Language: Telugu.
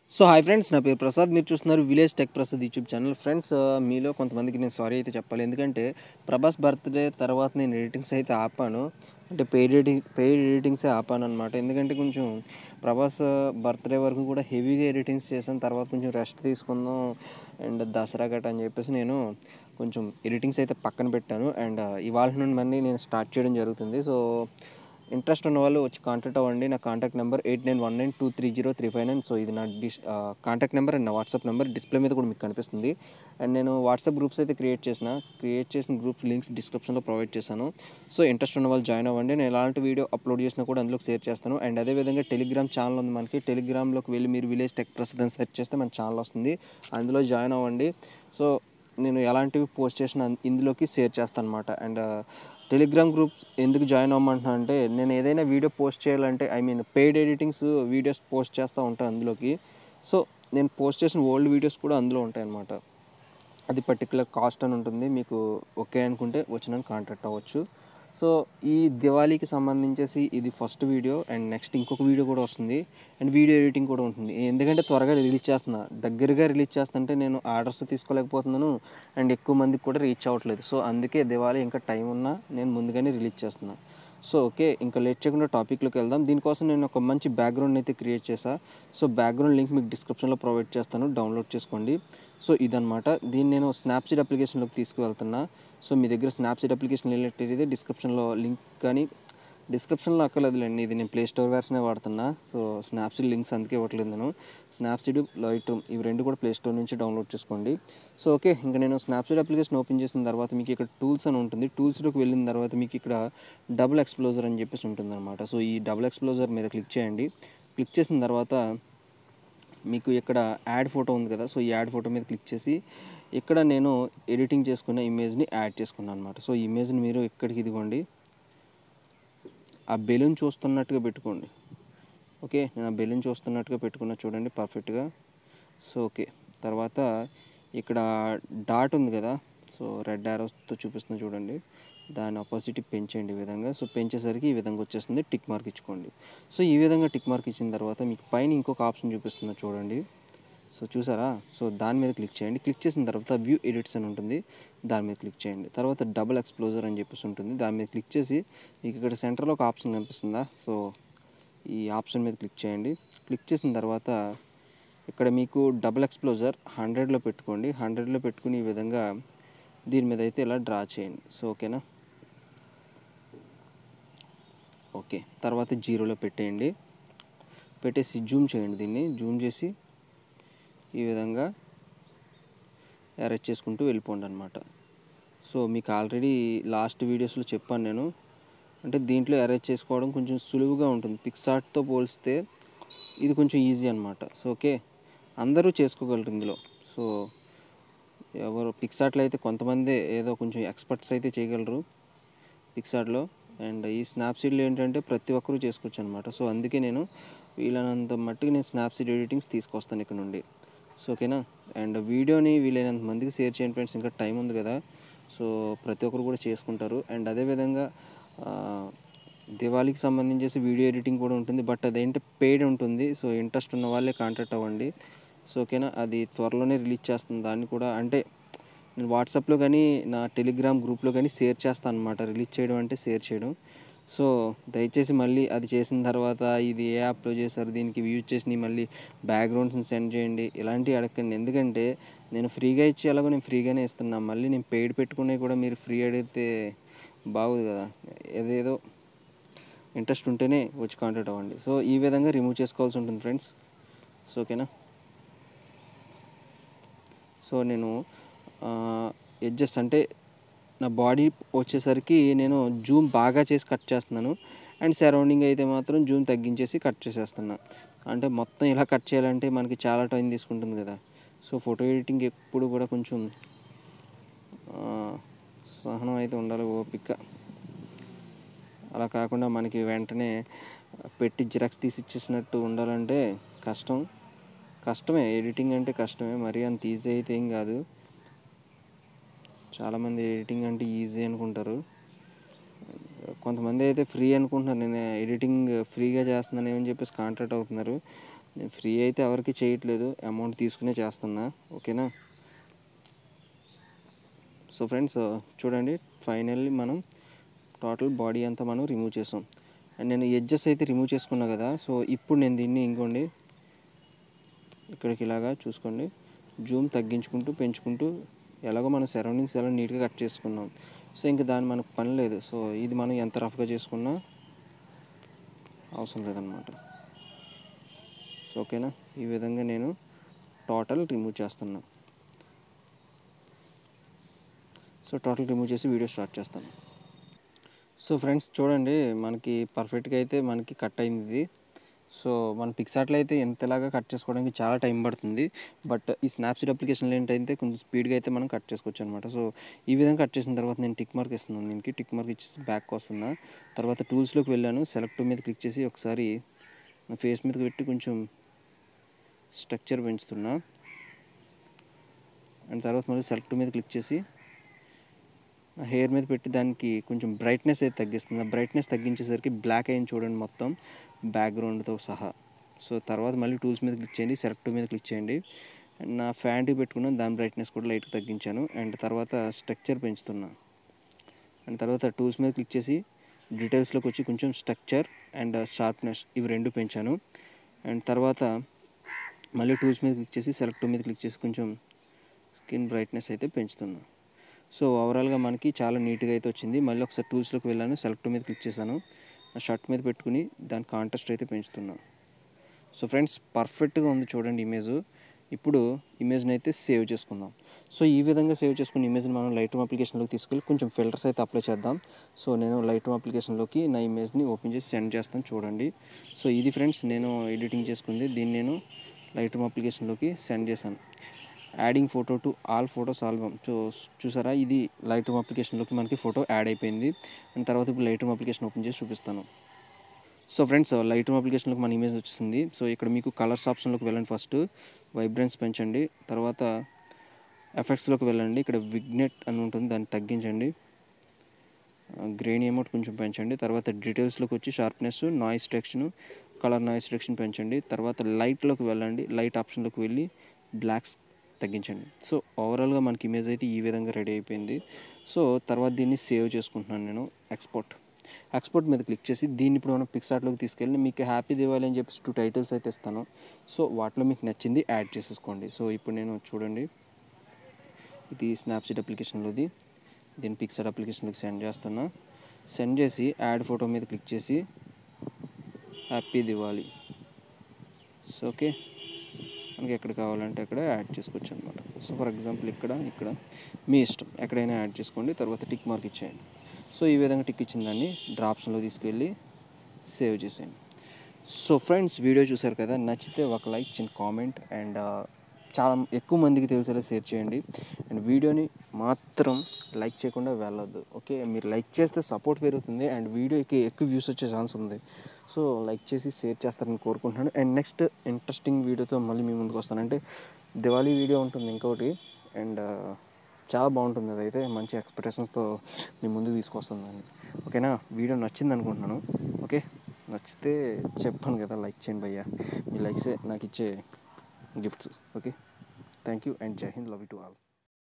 సో హాయ్ ఫ్రెండ్స్ నా పేరు ప్రసాద్ మీరు చూస్తున్నారు village tech Prasad YouTube channel friends మీలో కొంతమందికి నేను సారీ అయితే చెప్పాలి ఎందుకంటే ప్రభాస్ బర్త్డే తర్వాత నేను ఎడిటింగ్స్ అయితే ఆపాను అంటే పెయిడ్ ఎడిటింగ్ పెయిడ్ ఎడిటింగ్సే ఆపాను అనమాట ఎందుకంటే కొంచెం ప్రభాస్ బర్త్డే వరకు కూడా హెవీగా ఎడిటింగ్స్ చేశాను తర్వాత కొంచెం రెస్ట్ తీసుకుందాం అండ్ దసరా గట్ట అని చెప్పేసి నేను కొంచెం ఎడిటింగ్స్ అయితే పక్కన పెట్టాను అండ్ ఇవాళ నుండి మళ్ళీ నేను స్టార్ట్ చేయడం జరుగుతుంది సో ఇంట్రెస్ట్ ఉన్న వాళ్ళు వచ్చి కాంటాక్ట్ అవ్వండి నా contact number eight nine one nine two three zero three five nine so ఇది నా డిస్ కాంటాక్ట్ నెంబర్ అండ్ నా వాట్సాప్ నెంబర్ డిస్ప్లే మీద కూడా మీకు కనిపిస్తుంది అండ్ నేను వాట్సాప్ గ్రూప్స్ అయితే క్రియేట్ చేసిన క్రియేట్ చేసిన గ్రూప్ లింక్స్ డిస్క్రిప్షన్లో ప్రొవైడ్ చేశాను సో ఇంట్రెస్ట్ ఉన్న వాళ్ళు జాయిన్ అవ్వండి నేను ఎలాంటి వీడియో అప్లోడ్ చేసినా కూడా అందులో షేర్ చేస్తాను అండ్ అదేవిధంగా టెలిగ్రామ్ ఛానల్ ఉంది మనకి టెలిగ్రామ్లోకి వెళ్ళి మీరు విలేజ్ టెక్ ప్రస్తుతం అని సెర్చ్ చేస్తే మన ఛానల్ వస్తుంది అందులో జాయిన్ అవ్వండి సో నేను ఎలాంటివి పోస్ట్ చేసిన ఇందులోకి షేర్ చేస్తాను అనమాట అండ్ టెలిగ్రామ్ గ్రూప్ ఎందుకు జాయిన్ అవ్వమంటున్నా అంటే నేను ఏదైనా వీడియో పోస్ట్ చేయాలంటే I mean paid editings videos post చేస్తూ ఉంటాను అందులోకి సో నేను పోస్ట్ చేసిన ఓల్డ్ వీడియోస్ కూడా అందులో ఉంటాయి అన్నమాట అది పర్టికులర్ కాస్ట్ అని ఉంటుంది మీకు ఓకే అనుకుంటే వచ్చిన కాంటాక్ట్ అవ్వచ్చు సో ఈ దివాళీకి సంబంధించేసి ఇది ఫస్ట్ వీడియో అండ్ నెక్స్ట్ ఇంకొక వీడియో కూడా వస్తుంది అండ్ వీడియో ఎడిటింగ్ కూడా ఉంటుంది ఎందుకంటే త్వరగా రిలీజ్ చేస్తున్నా దగ్గరగా రిలీజ్ చేస్తుంటే నేను ఆర్డర్స్ తీసుకోలేకపోతున్నాను అండ్ ఎక్కువ మందికి కూడా రీచ్ అవ్వట్లేదు సో అందుకే దివాళీ ఇంకా టైం ఉన్నా నేను ముందుగానే రిలీజ్ చేస్తున్నాను సో ఓకే ఇంకా లేట్ చేయకుండా టాపిక్లోకి వెళ్దాం దీనికోసం నేను ఒక మంచి బ్యాక్గ్రౌండ్ అయితే క్రియేట్ చేశా సో బ్యాక్గ్రౌండ్ లింక్ మీకు డిస్క్రిప్షన్లో ప్రొవైడ్ చేస్తాను డౌన్లోడ్ చేసుకోండి సో ఇదనమాట దీన్ని నేను స్నాప్సీడ్ అప్లికేషన్లోకి తీసుకువెళ్తున్నా సో మీ దగ్గర స్నాప్సీడ్ అప్లికేషన్ రిలేటెడ్ డిస్క్రిప్షన్లో లింక్ కానీ డిస్క్రిప్షన్లో అక్కర్లేదులేండి ఇది నేను ప్లే స్టోర్ వెర్షనే వాడుతున్నా సో స్నాప్సీడ్ లింక్స్ అందుకే ఇవ్వట్లేదు నేను స్నాప్సీడ్ లైట్ ఇవి రెండు కూడా ప్లే స్టోర్ నుంచి డౌన్లోడ్ చేసుకోండి సో ఓకే ఇంకా నేను స్నాప్సీడ్ అప్లికేషన్ ఓపెన్ చేసిన తర్వాత మీకు ఇక్కడ టూల్స్ అని ఉంటుంది టూల్స్లోకి వెళ్ళిన తర్వాత మీకు ఇక్కడ డబుల్ ఎక్స్ప్లోజర్ అని చెప్పేసి ఉంటుంది అనమాట సో ఈ డబుల్ ఎక్స్ప్లోజర్ మీద క్లిక్ చేయండి క్లిక్ చేసిన తర్వాత మీకు ఇక్కడ యాడ్ ఫోటో ఉంది కదా సో ఈ యాడ్ ఫోటో మీద క్లిక్ చేసి ఇక్కడ నేను ఎడిటింగ్ చేసుకున్న ఇమేజ్ని యాడ్ చేసుకున్నాను అనమాట సో ఈ ఇమేజ్ని మీరు ఇక్కడికి ఇదిగోండి ఆ బెలూన్ చూస్తున్నట్టుగా పెట్టుకోండి ఓకే నేను ఆ బెలూన్ చూస్తున్నట్టుగా పెట్టుకున్నా చూడండి పర్ఫెక్ట్గా సో ఓకే తర్వాత ఇక్కడ డాట్ ఉంది కదా సో రెడ్ ఆరోస్తో చూపిస్తున్నా చూడండి దాని ఆపోజిట్ పెంచండి ఈ విధంగా సో పెంచేసరికి ఈ విధంగా వచ్చేస్తుంది టిక్ మార్క్ ఇచ్చుకోండి సో ఈ విధంగా టిక్ మార్క్ ఇచ్చిన తర్వాత మీకు పైన ఇంకొక ఆప్షన్ చూపిస్తున్నా చూడండి సో చూసారా సో దాని మీద క్లిక్ చేయండి క్లిక్ చేసిన తర్వాత వ్యూ ఎడిట్స్ అని ఉంటుంది దాని మీద క్లిక్ చేయండి తర్వాత డబుల్ ఎక్స్ప్లోజర్ అని చెప్పేసి ఉంటుంది దాని మీద క్లిక్ చేసి మీకు ఇక్కడ సెంటర్లో ఒక ఆప్షన్ కనిపిస్తుందా సో ఈ ఆప్షన్ మీద క్లిక్ చేయండి క్లిక్ చేసిన తర్వాత ఇక్కడ మీకు డబుల్ ఎక్స్ప్లోజర్ హండ్రెడ్లో పెట్టుకోండి హండ్రెడ్లో పెట్టుకుని ఈ విధంగా దీని మీద అయితే ఇలా డ్రా చేయండి సో ఓకేనా ఓకే తర్వాత జీరోలో పెట్టేయండి పెట్టేసి జూమ్ చేయండి దీన్ని జూమ్ చేసి ఈ విధంగా అరెస్ట్ చేసుకుంటూ వెళ్ళిపోండి అనమాట సో మీకు ఆల్రెడీ లాస్ట్ వీడియోస్లో చెప్పాను నేను అంటే దీంట్లో అరేంజ్ చేసుకోవడం కొంచెం సులువుగా ఉంటుంది పిక్సార్ట్తో పోలిస్తే ఇది కొంచెం ఈజీ అనమాట సో ఓకే అందరూ చేసుకోగలరు ఇందులో సో ఎవరు పిక్సార్ట్లో అయితే కొంతమంది ఏదో కొంచెం ఎక్స్పర్ట్స్ అయితే చేయగలరు పిక్సార్ట్లో అండ్ ఈ స్నాప్సీడ్లో ఏంటంటే ప్రతి ఒక్కరూ చేసుకోవచ్చు అనమాట సో అందుకే నేను వీలైనంత మట్టుకు నేను స్నాప్సీడ్ ఎడిటింగ్స్ తీసుకొస్తాను ఇక్కడ నుండి సో ఓకేనా అండ్ వీడియోని వీలైనంత మందికి షేర్ చేయండి ఫ్రెండ్స్ ఇంకా టైం ఉంది కదా సో ప్రతి ఒక్కరు కూడా చేసుకుంటారు అండ్ అదేవిధంగా దివాళీకి సంబంధించేసి వీడియో ఎడిటింగ్ కూడా ఉంటుంది బట్ అదేంటి పెయిడ్ ఉంటుంది సో ఇంట్రెస్ట్ ఉన్న వాళ్ళే కాంటాక్ట్ అవ్వండి సో ఓకేనా అది త్వరలోనే రిలీజ్ చేస్తుంది దాన్ని కూడా అంటే నేను వాట్సాప్లో కానీ నా టెలిగ్రామ్ గ్రూప్లో కానీ షేర్ చేస్తాను అనమాట రిలీజ్ చేయడం అంటే షేర్ చేయడం సో దయచేసి మళ్ళీ అది చేసిన తర్వాత ఇది ఏ యాప్లో చేశారు దీనికి యూజ్ చేసి మళ్ళీ బ్యాక్గ్రౌండ్స్ని సెండ్ చేయండి ఇలాంటివి అడగండి ఎందుకంటే నేను ఫ్రీగా ఇచ్చి ఎలాగో నేను ఫ్రీగానే ఇస్తున్నా మళ్ళీ నేను పెయిడ్ పెట్టుకునే కూడా మీరు ఫ్రీ అడిగితే బాగోదు కదా ఏదేదో ఇంట్రెస్ట్ ఉంటేనే వచ్చి కాంటాక్ట్ అవ్వండి సో ఈ విధంగా రిమూవ్ చేసుకోవాల్సి ఉంటుంది ఫ్రెండ్స్ సో ఓకేనా సో నేను ఎడ్జెస్ అంటే నా బాడీ వచ్చేసరికి నేను జూమ్ బాగా చేసి కట్ చేస్తున్నాను అండ్ సరౌండింగ్ అయితే మాత్రం జూమ్ తగ్గించేసి కట్ చేసేస్తున్నా అంటే మొత్తం ఇలా కట్ చేయాలంటే మనకి చాలా టైం తీసుకుంటుంది కదా సో ఫోటో ఎడిటింగ్ ఎప్పుడు కూడా కొంచెం సహనం అయితే ఉండాలి ఓపిక అలా కాకుండా మనకి వెంటనే పెట్టి జిరాక్స్ తీసి ఇచ్చేసినట్టు ఉండాలంటే కష్టం కష్టమే ఎడిటింగ్ అంటే కష్టమే మరీ అంత ఈజీ అయితే ఏం కాదు చాలామంది ఎడిటింగ్ అంటే ఈజీ అనుకుంటారు కొంతమంది అయితే ఫ్రీ అనుకుంటున్నారు నేను ఎడిటింగ్ ఫ్రీగా చేస్తున్నాను ఏమని చెప్పేసి కాంటాక్ట్ అవుతున్నారు నేను ఫ్రీ అయితే ఎవరికి చేయట్లేదు అమౌంట్ తీసుకునే చేస్తున్నా ఓకేనా సో ఫ్రెండ్స్ చూడండి ఫైనల్లీ మనం టోటల్ బాడీ అంతా మనం రిమూవ్ చేసాం అండ్ నేను ఎడ్జెస్ అయితే రిమూవ్ చేసుకున్నా కదా సో ఇప్పుడు నేను దీన్ని ఇంకోండి ఇక్కడికి ఇలాగా చూసుకోండి జూమ్ తగ్గించుకుంటూ పెంచుకుంటూ ఎలాగో మన సరౌండింగ్స్ ఎలా నీట్గా కట్ చేసుకున్నాం సో ఇంకా దాని మనకు పని లేదు సో ఇది మనం ఎంత రఫ్గా చేసుకున్నా అవసరం లేదనమాట సో ఓకేనా ఈ విధంగా నేను టోటల్ రిమూవ్ చేస్తున్నా సో టోటల్ రిమూవ్ చేసి వీడియో స్టార్ట్ చేస్తాను సో ఫ్రెండ్స్ చూడండి మనకి పర్ఫెక్ట్గా అయితే మనకి కట్ అయింది ఇది సో మన పిక్సార్ట్లో అయితే ఎంతలాగా కట్ చేసుకోవడానికి చాలా టైం పడుతుంది బట్ ఈ స్నాప్సీడ్ అప్లికేషన్లో ఏంటంటే కొంచెం స్పీడ్గా అయితే మనం కట్ చేసుకోవచ్చు అనమాట సో ఈ విధంగా కట్ చేసిన తర్వాత నేను టిక్ మార్క్ ఇస్తున్నాను దీనికి టిక్ మార్క్ ఇచ్చేసి బ్యాక్ వస్తున్నా తర్వాత టూల్స్లోకి వెళ్ళాను సెలెక్ట్ మీద క్లిక్ చేసి ఒకసారి నా ఫేస్ మీద పెట్టి కొంచెం స్ట్రక్చర్ పెంచుతున్నా అండ్ తర్వాత మళ్ళీ సెలెక్ట్ మీద క్లిక్ చేసి హెయిర్ మీద పెట్టి దానికి కొంచెం బ్రైట్నెస్ అయితే తగ్గిస్తుంది ఆ బ్రైట్నెస్ తగ్గించేసరికి బ్లాక్ అయింది చూడండి మొత్తం బ్యాక్గ్రౌండ్తో సహా సో తర్వాత మళ్ళీ టూల్స్ మీద క్లిక్ చేయండి సెలెక్ట్ మీద క్లిక్ చేయండి అండ్ నా ఫ్యాంట్కి పెట్టుకున్నాను దాని బ్రైట్నెస్ కూడా లైట్గా తగ్గించాను అండ్ తర్వాత స్ట్రక్చర్ పెంచుతున్నా అండ్ తర్వాత టూల్స్ మీద క్లిక్ చేసి డీటెయిల్స్లోకి వచ్చి కొంచెం స్ట్రక్చర్ అండ్ షార్ప్నెస్ ఇవి రెండు పెంచాను అండ్ తర్వాత మళ్ళీ టూల్స్ మీద క్లిక్ చేసి సెలెక్ట్ మీద క్లిక్ చేసి కొంచెం స్కిన్ బ్రైట్నెస్ అయితే పెంచుతున్నా సో ఓవరాల్గా మనకి చాలా నీట్గా అయితే వచ్చింది మళ్ళీ ఒకసారి టూల్స్లోకి వెళ్ళాను సెలెక్ట్ మీద క్లిక్ చేశాను ఆ షర్ట్ మీద పెట్టుకుని దాని కాంట్రాస్ట్ అయితే పెంచుతున్నాను సో ఫ్రెండ్స్ పర్ఫెక్ట్గా ఉంది చూడండి ఇమేజ్ ఇప్పుడు ఇమేజ్ని అయితే సేవ్ చేసుకుందాం సో ఈ విధంగా సేవ్ చేసుకున్న ఇమేజ్ని మనం లైట్ రూమ్ అప్లికేషన్లోకి తీసుకెళ్ళి కొంచెం ఫిల్టర్స్ అయితే అప్లై చేద్దాం సో నేను లైట్ రూమ్ అప్లికేషన్లోకి నా ఇమేజ్ని ఓపెన్ చేసి సెండ్ చేస్తాను చూడండి సో ఇది ఫ్రెండ్స్ నేను ఎడిటింగ్ చేసుకుంది దీన్ని నేను లైట్ రూమ్ అప్లికేషన్లోకి సెండ్ చేశాను adding photo to all photos album చూ చూసారా ఇది లైట్ రూమ్ అప్లికేషన్లోకి మనకి ఫోటో యాడ్ అయిపోయింది అండ్ తర్వాత ఇప్పుడు లైట్ రూమ్ అప్లికేషన్ ఓపెన్ చేసి చూపిస్తాను సో ఫ్రెండ్స్ లైట్ రూమ్ అప్లికేషన్లోకి మన ఇమేజ్ వచ్చింది సో ఇక్కడ మీకు కలర్స్ ఆప్షన్లోకి వెళ్ళండి ఫస్ట్ వైబ్రెన్స్ పెంచండి తర్వాత ఎఫెక్ట్స్లోకి వెళ్ళండి ఇక్కడ విగ్నెట్ అని ఉంటుంది దాన్ని తగ్గించండి గ్రెయిన్ అమౌంట్ కొంచెం పెంచండి తర్వాత డీటెయిల్స్లోకి వచ్చి sharpness noise reduction colour noise reduction పెంచండి తర్వాత లైట్లోకి వెళ్ళండి లైట్ ఆప్షన్లోకి వెళ్ళి బ్లాక్స్ తగ్గించండి సో ఓవరాల్గా మనకి ఇమేజ్ అయితే ఈ విధంగా రెడీ అయిపోయింది సో తర్వాత దీన్ని సేవ్ చేసుకుంటున్నాను నేను ఎక్స్పోర్ట్ ఎక్స్పోర్ట్ మీద క్లిక్ చేసి దీన్ని ఇప్పుడు మనం పిక్సార్ట్లోకి తీసుకెళ్ళి మీకు హ్యాపీ దివాలి అని చెప్పేసి టూ టైటిల్స్ అయితే ఇస్తాను సో వాటిలో మీకు నచ్చింది యాడ్ చేసేసుకోండి సో ఇప్పుడు నేను చూడండి ఇది స్నాప్సీట్ అప్లికేషన్లోది దీన్ని పిక్సార్ట్ అప్లికేషన్లోకి సెండ్ చేస్తున్నా సెండ్ చేసి యాడ్ ఫోటో మీద క్లిక్ చేసి హ్యాపీ దివాలి సో ఓకే మనకి ఎక్కడ కావాలంటే అక్కడ యాడ్ చేసుకోవచ్చు అనమాట సో ఫర్ ఎగ్జాంపుల్ ఇక్కడ ఇక్కడ మీ ఇష్టం ఎక్కడైనా యాడ్ చేసుకోండి తర్వాత టిక్ మార్క్ ఇచ్చేయండి సో ఈ విధంగా టిక్ ఇచ్చిన దాన్ని డ్రాప్స్లో తీసుకెళ్ళి సేవ్ చేసేయండి సో ఫ్రెండ్స్ వీడియో చూసారు కదా నచ్చితే ఒక లైక్ చిన్న కామెంట్ అండ్ చాలా ఎక్కువ మందికి తెలిసేలా షేర్ చేయండి అండ్ వీడియోని మాత్రం లైక్ చేయకుండా వెళ్ళొద్దు ఓకే మీరు లైక్ చేస్తే సపోర్ట్ పెరుగుతుంది అండ్ వీడియోకి ఎక్కువ వ్యూస్ వచ్చే ఛాన్స్ ఉంది సో లైక్ చేసి షేర్ చేస్తారని కోరుకుంటున్నాను అండ్ నెక్స్ట్ ఇంట్రెస్టింగ్ వీడియోతో మళ్ళీ మీ ముందుకు వస్తాను అంటే దివాళీ వీడియో ఉంటుంది ఇంకోటి అండ్ చాలా బాగుంటుంది అదైతే మంచి ఎక్స్పెక్టేషన్స్తో మీ ముందుకు తీసుకొస్తుందండి ఓకేనా వీడియో నచ్చింది అనుకుంటున్నాను ఓకే నచ్చితే చెప్పాను కదా లైక్ చేయండి భయ్యా మీ లైక్సే నాకు ఇచ్చే gifts okay thank you and జై హింద్ లవ్ యూ టు ఆల్